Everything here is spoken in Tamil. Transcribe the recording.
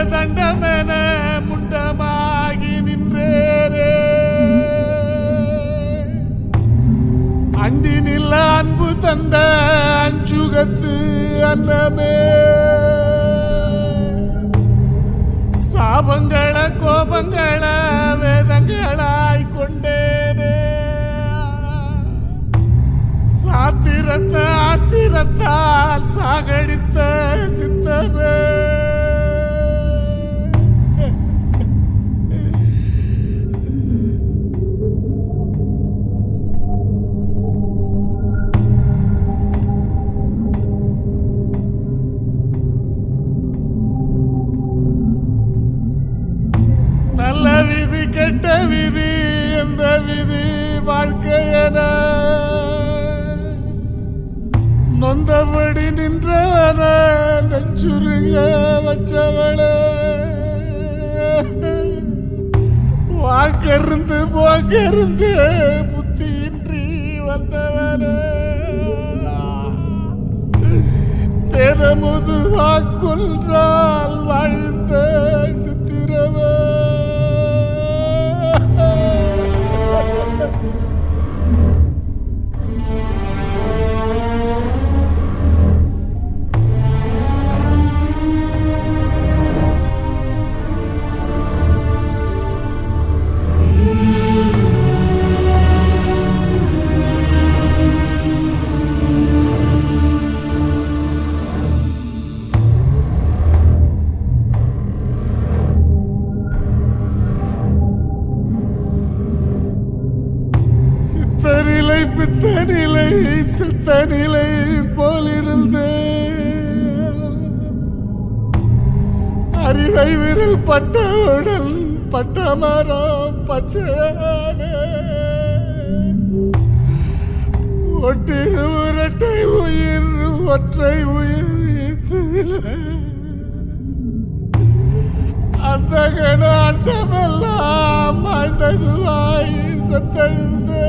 தண்டமென முண்டமாகி நின்றேரே அண்டினில் அன்பு தந்த அஞ்சுகத்து அன்னமே சாபங்கள கோபங்கள வேதங்களாய் கொண்டேனே சாத்திரத்த ஆத்திரத்தால் சாகடித்த சித்தமே நல்ல விதி கெட்ட விதி எந்த விதி வாழ்க்கையன நொந்தபடி நின்றவன நெஞ்சுருக வச்சவள வாக்கருந்து போக்கருந்து புத்தியின்றி வந்தவன திறமுது வாக்குன்றால் வாழ்ந்த சித்திரவ சித்தநிலை பித்தநிலை சித்தநிலை போலிருந்தே அறிவை விரல் பட்டவுடன் பட்ட மரம் பச்சையானே ஒட்டிரு இரட்டை உயிர் ஒற்றை உயிர் ஈத்துவிலே அந்த கண அண்டமெல்லாம் மாய்ந்ததுவாய் சத்தழிந்து